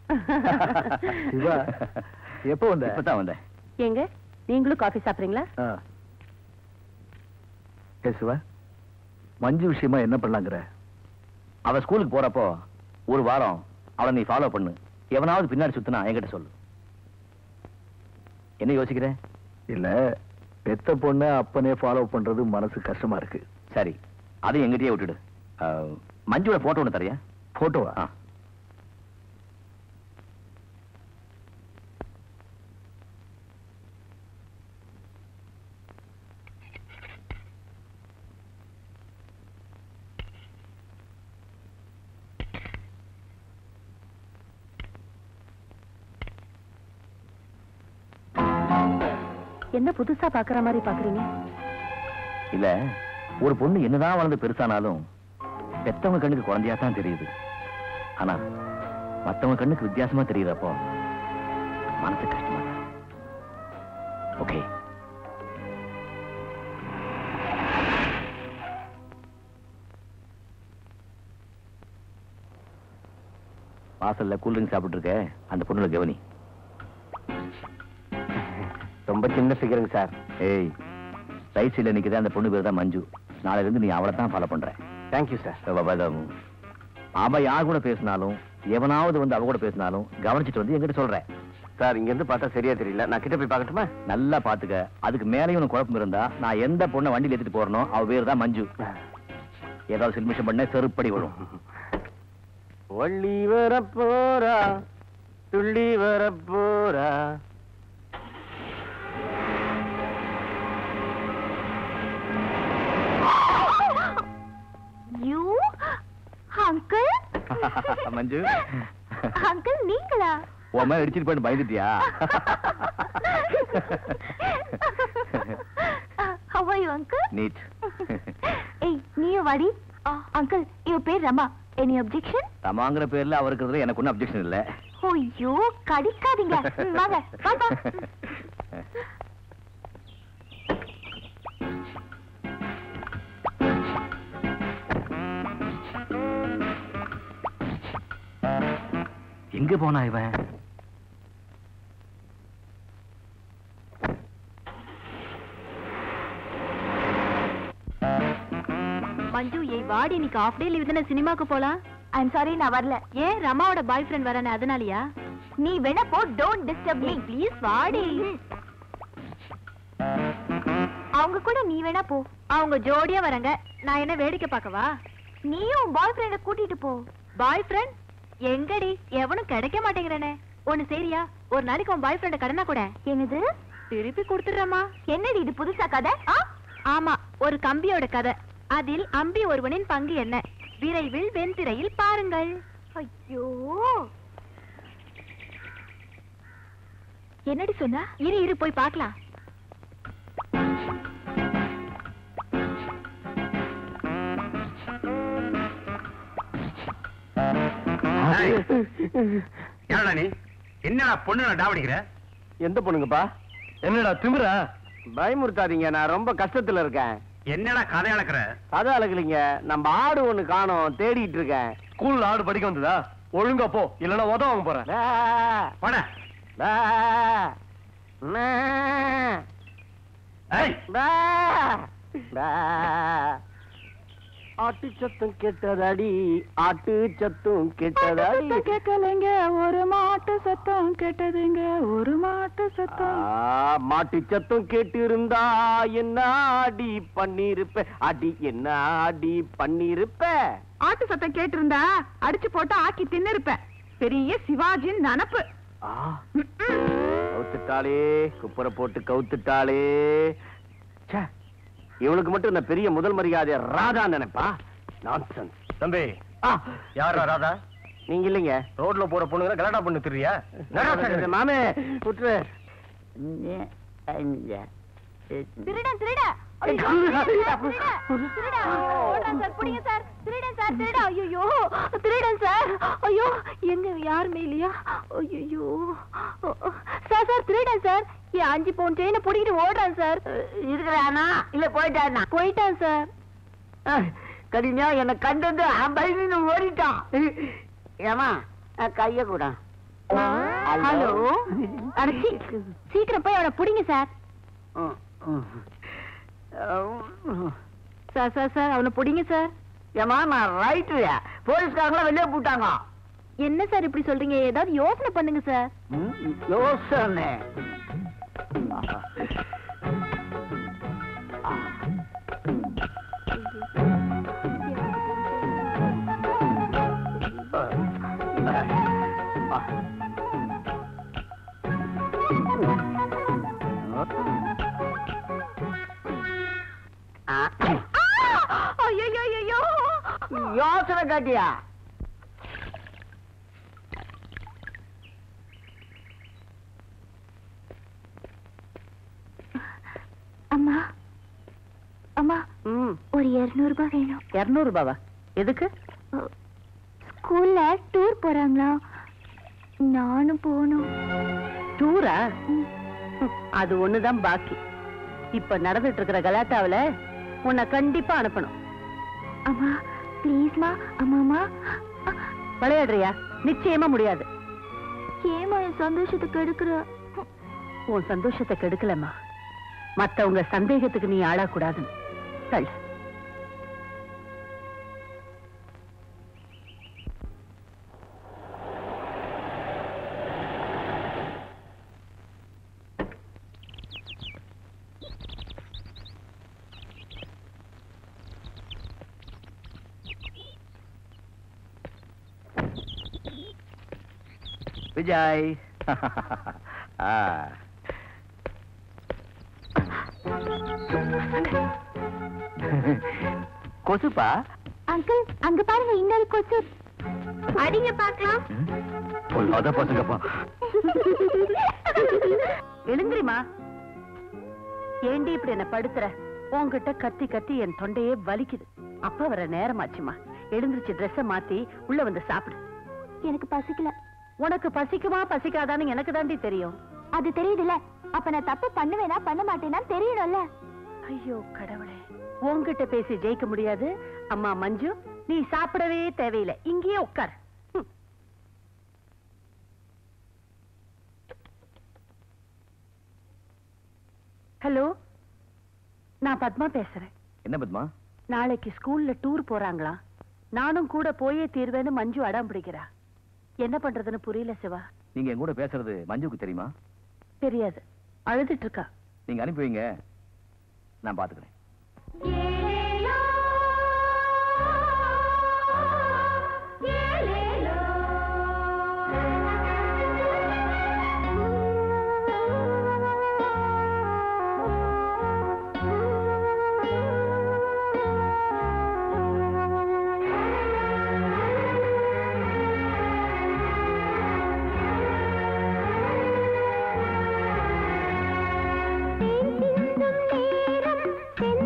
சிவா, எப்போ வந்த? இப்பதான் வந்தேன் ஏங்க நீங்களும் காஃபி சாப்பிடுறீங்களா ஆ. ஏ சிவா மஞ்சு விஷயமா என்ன பண்ணலாங்கிற அவ ஸ்கூலுக்கு போறப்போ ஒரு வாரம் அவளை நீ ஃபாலோ பண்ணு எவனாவது பின்னாடி சுத்தினா என்கிட்ட சொல்லு என்ன யோசிக்கிற இல்ல பெத்த பொண்ணு அப்பனே ஃபாலோ பண்றது மனசு கஷ்டமா இருக்கு சரி அதையும் எங்கிட்டயே விட்டுடு அஹ், மஞ்சுவோட போட்டோ ஒன்று தரியா போட்டோவா ஆ. என்ன புதுசா பாக்குற மாதிரி பாக்குறீங்க இல்ல ஒரு பொண்ணு என்னதான் வளர்ந்து பெருசானாலும் பெத்தவங்க கண்ணுக்கு குழந்தையா தான் தெரியுது ஆனா மத்தவங்க கண்ணுக்கு வித்தியாசமா தெரியுறப்போ மனசு கஷ்டமா தான் ஓகே வாசல்ல கூல்ட்ரிங்க் சாப்பிட்டு இருக்க அந்த பொண்ணுல கவனி ரொம்ப சின்ன ஃபிகருங்க சார் ஏய் ரைட் சைடில் நிற்கிது அந்த பொண்ணு பேர் தான் மஞ்சு நாளைல இருந்து நீ அவளை தான் ஃபாலோ பண்ற தேங்க்யூ சார் அவ யார் கூட பேசினாலும் எவனாவது வந்து அவ கூட பேசினாலும் கவனிச்சிட்டு வந்து என்கிட்ட சொல்றேன் சார் இங்க இருந்து பார்த்தா சரியா தெரியல நான் கிட்ட போய் பார்க்கட்டுமா நல்லா பாத்துக்க அதுக்கு மேலேயும் உனக்கு குழப்பம் இருந்தா நான் எந்த பொண்ணை வண்டியில ஏத்திட்டு போறனோ அவ பேர் தான் மஞ்சு ஏதாவது சில்மிஷம் பண்ண செருப்படி விழும் வள்ளி வரப்போரா துள்ளி வரப்போரா யூ அங்கிள் மஞ்சு அங்கிள் நீங்களா உன் மேல இடிச்சிட்டு போயிட்டு பயந்துட்டியா How are you, uncle? நீட் ஏய் நீயும் வாடி அங்கிள் இவ பேர் ரமா எனி அப்ஜெக்ஷன் ரமாங்கிற பேர்ல அவருக்கு இருக்கிறதுல எனக்கு ஒன்றும் அப்ஜெக்ஷன் இல்லை ஐயோ கடிக்காதீங்க ம், வாங்க வாங்க எங்க போனா இவன் மஞ்சு ஏய் வாடி இன்னைக்கு ஆஃப் டே லீவ் தானே சினிமாக்கு போலாம் ஐம் சாரி நான் வரல ஏன் ரமாவோட பாய் ஃப்ரெண்ட் வரானே அதனாலயா நீ வேணா போ டோன்ட் டிஸ்டர்ப் மீ ப்ளீஸ் வாடி அவங்க கூட நீ வேணா போ அவங்க ஜோடியா வராங்க நான் என்ன வேடிக்கை பார்க்கவா நீயும் பாய் ஃப்ரெண்ட கூட்டிட்டு போ பாய் ஃப்ரெண்ட் எங்கடி எவனும் கிடைக்க மாட்டேங்கிறானே ஒண்ணு சரியா ஒரு நாளைக்கு உன் பாய் ஃப்ரெண்ட கடனா கூட என்னது திருப்பி கொடுத்துடுறமா என்னடி இது புதுசா கதை ஆ ஆமா ஒரு கம்பியோட கதை அதில் அம்பி ஒருவனின் பங்கு என்ன விரைவில் வெண்திரையில் பாருங்கள் ஐயோ என்னடி சொன்னா இரு இரு போய் பார்க்கலாம் என்னடா நீ என்னடா பொண்ணு டாவடிக்கிற எந்த பொண்ணுங்கப்பா என்னடா திமிரா பயமுறுத்தாதீங்க நான் ரொம்ப கஷ்டத்துல இருக்கேன் என்னடா கதை அளக்குற கதை அழகலைங்க நம்ம ஆடு ஒண்ணு காணோம் தேடிட்டு இருக்கேன் ஸ்கூல்ல ஆடு படிக்க வந்ததா ஒழுங்கா போ இல்லன்னா உதவ வாங்க போறேன் பே, போட பே, மே, ஏய் பே, பே. ஆட்டு சத்தம் கெட்டதடி ஆட்டு சத்தம் கெட்டதடி கேட்கலைங்க ஒரு மாட்டு சத்தம் கேட்டதுங்க ஒரு மாட்டு ஆ, மாட்டு சத்தம் கேட்டு இருந்தா என்ன அடி பண்ணிருப்ப அடி என்ன அடி பண்ணிருப்ப ஆட்டு சத்தம் கேட்டிருந்தா அடிச்சு போட்டு ஆக்கி தின்னு இருப்பேன் பெரிய சிவாஜின் நினப்பு ஆ, கவுத்துட்டாளே குப்புற போட்டு கவுத்துட்டாளே ச்சே, இவளுக்கு மட்டும் இந்த பெரிய முதல் மரியாதை ராதா நினைப்பா நான்சென்ஸ் தம்பி ஆ, யாரா ராதா நீங்க இல்லைங்க ரோட்ல போற பொண்ணுங்க கலாட்டா பண்ணு தெரியா மாமே விட்டுரு திருடன் திருட ஐயோ, திருடன், திருடன், திருடன். ஓடுறான் சார், பிடிங்க சார். திருடன் சார், திருடன். ஐயையோ, திருடன் சார். ஐயோ, எங்க யாருமே இல்லையா ஐயோ சார் சார் திருடன் சார் என் அஞ்சு பவுன் செயினை பிடிக்கிட்டு ஓடுறான் சார் இருக்கிறானா இல்ல போயிட்டானா போயிட்டான் சார் கடினா என்ன கண்டது பயந்து ஓடிட்டான் ஏமா கைய கூட ஹலோ அட, சீ- சீக்கிரம் போய் அவனை புடிங்க சார் சார் சார் சார் அவனை புடிங்க சார் ஏமா நான் ரைட்டுயா போலீஸ்காரங்கள வெளியே போட்டாங்க என்ன சார் இப்படி சொல்றீங்க ஏதாவது யோசனை பண்ணுங்க சார் யோசனை ஐயோ ஐயோ யோசனை காட்டியா அம்மா அம்மா ம் ஒரு இருநூறு ரூபாய் வேணும் இருநூறு ரூபாவா எதுக்கு ஸ்கூல்ல டூர் போறாங்களா நானும் போகணும் டூரா ம். அது ஒண்ணுதான் பாக்கி இப்ப நடந்துட்டு இருக்கிற கலாட்டாவுல உன்னை கண்டிப்பா அனுப்பணும் அம்மா ப்ளீஸ்மா அம்மாமா விளையாடுறியா நிச்சயமா முடியாது ஏமா என் சந்தோஷத்துக்கு எடுக்கிற உன் சந்தோஷத்தை கெடுக்கலம்மா மத்தவங்க சந்தேகத்துக்கு நீ ஆளாக்கூடாதுன்னு தள்ளு விஜய் ஆ. கொசுப்பா அங்கிள் அங்க பாருங்க இன்னொரு கொசு அடிங்க பார்க்கலாம் பொல்லாத பசங்கப்பா எழுந்திரிமா ஏண்டி இப்படி என்ன படுத்துற உன்கிட்ட கத்தி கத்தி என் தொண்டையே வலிக்குது அப்ப வர நேரமாச்சுமா எழுந்திருச்சு ட்ரெஸ்ஸ மாத்தி உள்ள வந்து சாப்பிடு எனக்கு பசிக்கல உனக்கு பசிக்குமா பசிக்காதான்னு எனக்கு தாண்டி தெரியும் அது தெரியுதுல அப்ப நான் தப்பு பண்ணுவேனா பண்ண மாட்டேனா தெரியணும்ல ஐயோ கடவுளே உன்கிட்ட பேசி ஜெயிக்க முடியாது அம்மா மஞ்சு நீ சாப்பிடவே தேவையில்லை இங்கேயே உட்கார் ம். ஹலோ நான் பத்மா பேசுறேன் என்ன பத்மா நாளைக்கு ஸ்கூல்ல டூர் போறாங்களா நானும் கூட போயே தீர்வேன்னு மஞ்சு அடம் பிடிக்கிறா என்ன பண்றதுன்னு புரியல சிவா நீங்க என் கூட பேசுறது மஞ்சுக்கு தெரியுமா தெரியாது அழுதுட்டு இருக்கா நீங்க அனுப்பி வைங்க நான் பாத்துக்கிறேன் தேன் சிந்தும் நேரம்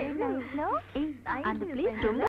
ஏய், அந்த place ரொம்ப